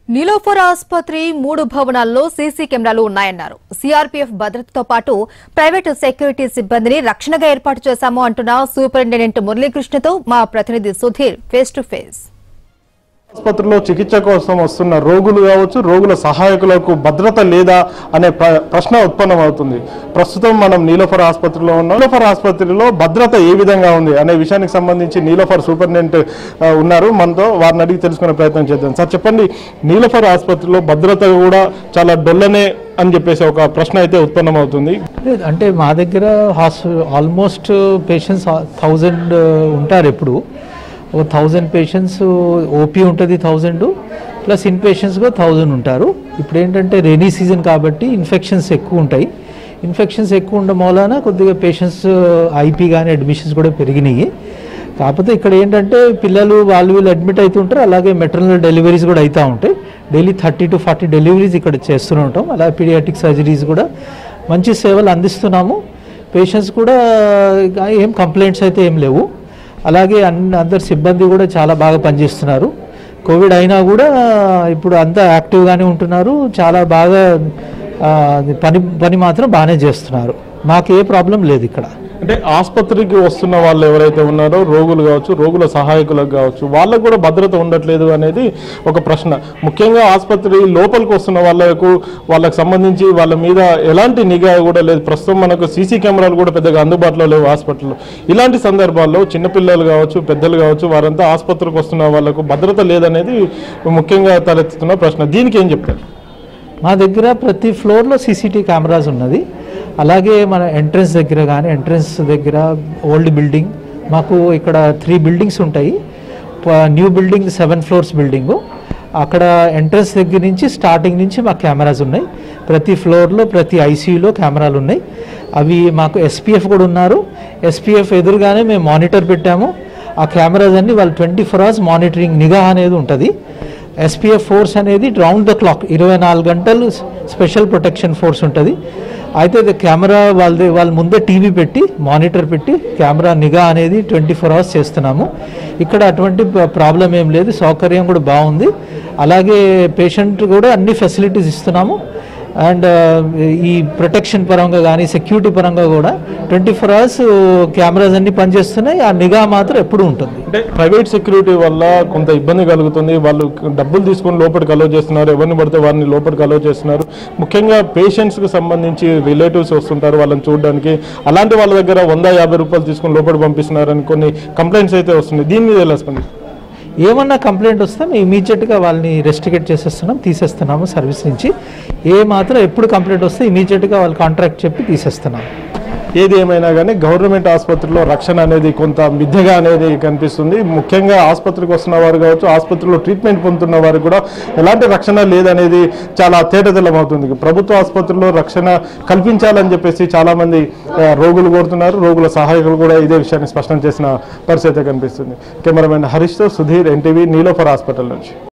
నీలోఫర్ ఆసుపత్రి మూడు భవనాల్లో సీసీ కెమెరాలు ఉన్నాయన్నారు సీఆర్పీఎఫ్ భద్రతతో పాటు ప్రైవేటు సెక్యూరిటీ సిబ్బందిని రక్షణగా ఏర్పాటు చేశాము అంటున్న సూపరింటెండెంట్ మురళీకృష్ణతో మా ప్రతినిధి సుధీర్ ఫేస్ టు ఫేస్ ఆసుపత్రిలో చికిత్స కోసం వస్తున్న రోగులు కావచ్చు రోగుల సహాయకులకు భద్రత లేదా అనే ప్ర- ప్రశ్న ఉత్పన్నమవుతుంది ప్రస్తుతం మనం నీలోఫర్ ఆసుపత్రిలో ఉన్నాం నీలోఫర్ ఆసుపత్రిలో భద్రత ఏ విధంగా ఉంది అనే విషయానికి సంబంధించి నీలోఫర్ సూపరింటెండెంట్ ఆ, ఉన్నారు మనతో వారిని అడిగి తెలుసుకునే ప్రయత్నం చేద్దాం సార్ చెప్పండి నీలోఫర్ ఆసుపత్రిలో భద్రత కూడా చాలా డొల్లనే అని చెప్పేసి ఒక ప్రశ్న అయితే ఉత్పన్నమవుతుంది లేదు అంటే మా దగ్గర హాస్ ఆల్మోస్ట్ పేషెంట్స్ థౌజండ్ ఉంటారు ఎప్పుడు ఒక థౌజండ్ పేషెంట్స్ ఓపీ ఉంటుంది థౌజండ్ ప్లస్ ఇన్ పేషెంట్స్ కూడా థౌజండ్ ఉంటారు ఇప్పుడు ఏంటంటే రెనీ సీజన్ కాబట్టి ఇన్ఫెక్షన్స్ ఎక్కువ ఉంటాయి ఇన్ఫెక్షన్స్ ఎక్కువ ఉండడం వలన కొద్దిగా పేషెంట్స్ ఐపీ కానీ అడ్మిషన్స్ కూడా పెరిగినాయి కాకపోతే ఇక్కడ ఏంటంటే పిల్లలు వాళ్ళు వీళ్ళు అడ్మిట్ అవుతుంటారు అలాగే మెటర్నల్ డెలివరీస్ కూడా అవుతూ ఉంటాయి daily thirty to forty deliveries ఇక్కడ చేస్తూనే ఉంటాం అలాగే పీడియాటిక్ సర్జరీస్ కూడా మంచి సేవలు అందిస్తున్నాము పేషెంట్స్ కూడా ఇంకా ఏం కంప్లైంట్స్ అయితే ఏం లేవు అలాగే అన్ని అందరు సిబ్బంది కూడా చాలా బాగా పనిచేస్తున్నారు కోవిడ్ అయినా కూడా ఇప్పుడు అంతా యాక్టివ్గానే ఉంటున్నారు చాలా బాగా ఆ, పని పని మాత్రం బాగానే చేస్తున్నారు మాకు ఏ ప్రాబ్లం లేదు ఇక్కడ అంటే ఆసుపత్రికి వస్తున్న వాళ్ళు ఎవరైతే ఉన్నారో రోగులు కావచ్చు రోగుల సహాయకులకు కావచ్చు వాళ్ళకు కూడా భద్రత ఉండట్లేదు అనేది ఒక ప్రశ్న ముఖ్యంగా ఆసుపత్రి లోపలికి వస్తున్న వాళ్ళకు వాళ్ళకి సంబంధించి వాళ్ళ మీద ఎలాంటి నిఘా కూడా లేదు ప్రస్తుతం మనకు సీసీ కెమెరాలు కూడా పెద్దగా అందుబాటులో లేవు హాస్పిటల్లో ఇలాంటి సందర్భాల్లో చిన్నపిల్లలు కావచ్చు పెద్దలు కావచ్చు వారంతా ఆసుపత్రికి వస్తున్న వాళ్ళకు భద్రత లేదనేది ముఖ్యంగా తలెత్తుతున్న ప్రశ్న దీనికి ఏం చెప్తారు మా దగ్గర ప్రతి ఫ్లోర్లో సీసీటీ కెమెరాస్ ఉన్నది అలాగే మన ఎంట్రన్స్ దగ్గర కానీ ఎంట్రన్స్ దగ్గర ఓల్డ్ బిల్డింగ్ మాకు ఇక్కడ త్రీ బిల్డింగ్స్ ఉంటాయి ప- new building seven floors building అక్కడ ఎంట్రన్స్ దగ్గర నుంచి స్టార్టింగ్ నుంచి మాకు కెమెరాస్ ఉన్నాయి ప్రతి ఫ్లోర్లో ప్రతి ఐసీయూలో కెమెరాలు ఉన్నాయి అవి మాకు ఎస్పీఎఫ్ కూడా ఉన్నారు ఎస్పీఎఫ్ ఎదురుగానే మేము మానిటర్ పెట్టాము ఆ కెమెరాస్ అన్ని వాళ్ళు ట్వంటీ ఫోర్ అవర్స్ మానిటరింగ్ నిఘా అనేది ఉంటుంది ఎస్పీఎఫ్ ఫోర్స్ అనేది రౌండ్ ద క్లాక్ ఇరవై నాలుగు గంటలు స్పెషల్ ప్రొటెక్షన్ ఫోర్స్ ఉంటుంది అయితే ఇది కెమెరా వాళ్ళది వాళ్ళ ముందే టీవీ పెట్టి మానిటర్ పెట్టి కెమెరా నిఘా అనేది ట్వంటీ ఫోర్ అవర్స్ చేస్తున్నాము ఇక్కడ అటువంటి ప్రాబ్లం ఏం లేదు సౌకర్యం కూడా బాగుంది అలాగే పేషెంట్ కూడా అన్ని ఫెసిలిటీస్ ఇస్తున్నాము అండ్ ఈ ప్రొటెక్షన్ పరంగా కానీ సెక్యూరిటీ పరంగా కూడా ట్వంటీ ఫోర్ అవర్స్ కెమెరాస్ అన్ని పనిచేస్తున్నాయి ఆ నిఘా మాత్రం ఎప్పుడు ఉంటుంది అంటే ప్రైవేట్ సెక్యూరిటీ వల్ల కొంత ఇబ్బంది కలుగుతుంది వాళ్ళు డబ్బులు తీసుకొని లోపలికి అలో చేస్తున్నారు ఎవరిని పడితే వారిని లోపలికి అలో చేస్తున్నారు ముఖ్యంగా పేషెంట్స్కి సంబంధించి రిలేటివ్స్ వస్తుంటారు వాళ్ళని చూడడానికి అలాంటి వాళ్ళ దగ్గర వంద యాభై రూపాయలు తీసుకొని లోపలికి పంపిస్తున్నారని కొన్ని కంప్లైంట్స్ అయితే వస్తున్నాయి దీని మీద ఎలా స్పందిస్తారు ఏమన్నా కంప్లైంట్ వస్తే మేము ఇమీడియట్గా వాళ్ళని రెస్టిగేట్ చేసేస్తున్నాం తీసేస్తున్నాము సర్వీస్ నుంచి ఏ మాత్రం ఎప్పుడు కంప్లైంట్ వస్తే ఇమీడియట్గా వాళ్ళు కాంట్రాక్ట్ చెప్పి తీసేస్తున్నాం ఏది ఏమైనా కానీ గవర్నమెంట్ ఆసుపత్రిలో రక్షణ అనేది కొంత మిథ్యగా అనేది కనిపిస్తుంది ముఖ్యంగా ఆసుపత్రికి వస్తున్న వారు కావచ్చు ఆసుపత్రిలో ట్రీట్మెంట్ పొందుతున్న వారు కూడా ఎలాంటి రక్షణ లేదనేది చాలా తేటతెల్లమవుతుంది ప్రభుత్వ ఆసుపత్రిలో రక్షణ కల్పించాలని చెప్పేసి చాలామంది ఆ, రోగులు కోరుతున్నారు రోగుల సహాయకులు కూడా ఇదే విషయాన్ని స్పష్టం చేసిన పరిస్థితి కనిపిస్తుంది కెమెరామెన్ హరీష్తో సుధీర్ ఎన్టీవీ నీలోఫర్ హాస్పిటల్ నుంచి